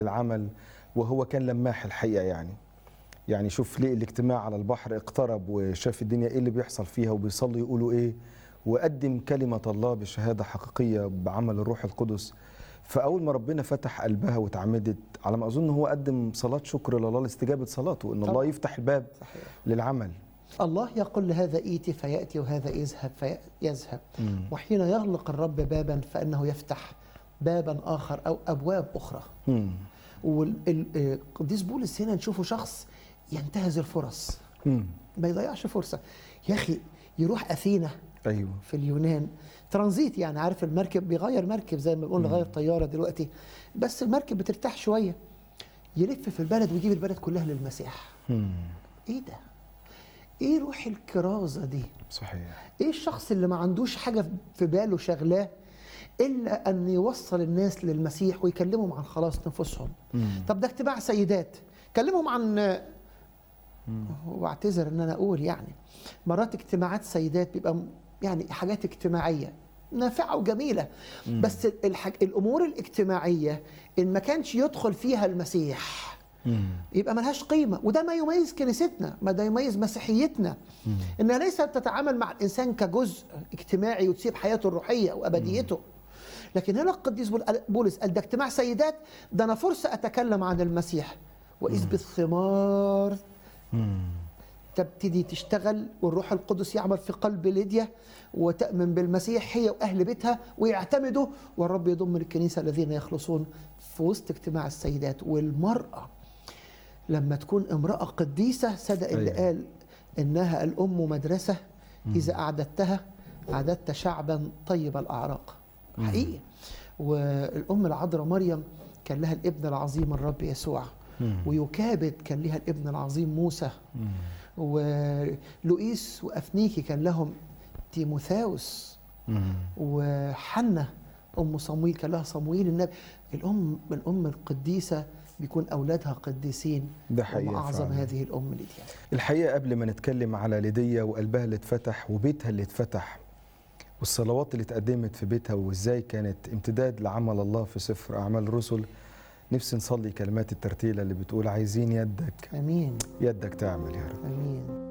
العمل وهو كان لماح الحقيقه يعني يعني شوف ليه الاجتماع على البحر اقترب وشاف الدنيا ايه اللي بيحصل فيها وبيصلوا يقولوا ايه وقدم كلمه الله بشهاده حقيقيه بعمل الروح القدس فاول ما ربنا فتح قلبها واتعمدت على ما اظن هو قدم صلاه شكر لله لاستجابه صلاته ان الله طبعا. يفتح الباب صحيح للعمل الله يقول لهذا ايتي فياتي وهذا يذهب فيذهب مم. وحين يغلق الرب بابا فانه يفتح بابا اخر او ابواب اخرى مم. والقديس بولس هنا نشوفه شخص ينتهز الفرص مم. ما يضيعش فرصه يا اخي يروح اثينا ايوه في اليونان ترانزيت يعني عارف المركب بيغير مركب زي ما بنقول نغير طياره دلوقتي بس المركب بترتاح شويه يلف في البلد ويجيب البلد كلها للمسيح مم. ايه ده ايه روح الكرازه دي صحيح ايه الشخص اللي ما عندوش حاجه في باله شغلاه الا ان يوصل الناس للمسيح ويكلمهم عن خلاص نفوسهم مم. طب ده اجتماع سيدات كلمهم عن واعتذر ان انا اقول يعني مرات اجتماعات سيدات بيبقى م- يعني حاجات اجتماعيه نافعه وجميله بس الحاج... الامور الاجتماعيه ان ما كانش يدخل فيها المسيح مم. يبقى ملهاش قيمه وده ما يميز كنيستنا ما ده يميز مسيحيتنا انها ليست تتعامل مع الانسان كجزء اجتماعي وتسيب حياته الروحيه وابديته لكن هنا القديس بول- بولس قال ده اجتماع سيدات ده انا فرصه اتكلم عن المسيح واذ بالثمار مم. تبتدي تشتغل والروح القدس يعمل في قلب ليديا وتأمن بالمسيح هي وأهل بيتها ويعتمدوا والرب يضم الكنيسة الذين يخلصون في وسط اجتماع السيدات والمرأة لما تكون امرأة قديسة صدق اللي أيوة. قال إنها الأم مدرسة إذا أعددتها أعددت شعبا طيب الأعراق حقيقي والأم العذراء مريم كان لها الابن العظيم الرب يسوع مم. ويكابد كان لها الابن العظيم موسى مم. ولوئيس وافنيكي كان لهم تيموثاوس مم. وحنة ام صمويل كان لها صمويل النبي الام الام القديسه بيكون اولادها قديسين ده حقيقة وما اعظم فعلا. هذه الام ليديا الحقيقة قبل ما نتكلم على ليديا وقلبها اللي اتفتح وبيتها اللي اتفتح والصلوات اللي اتقدمت في بيتها وازاي كانت امتداد لعمل الله في سفر أعمال الرسل نفسي نصلي كلمات الترتيلة اللي بتقول عايزين يدك امين يدك تعمل يا رب امين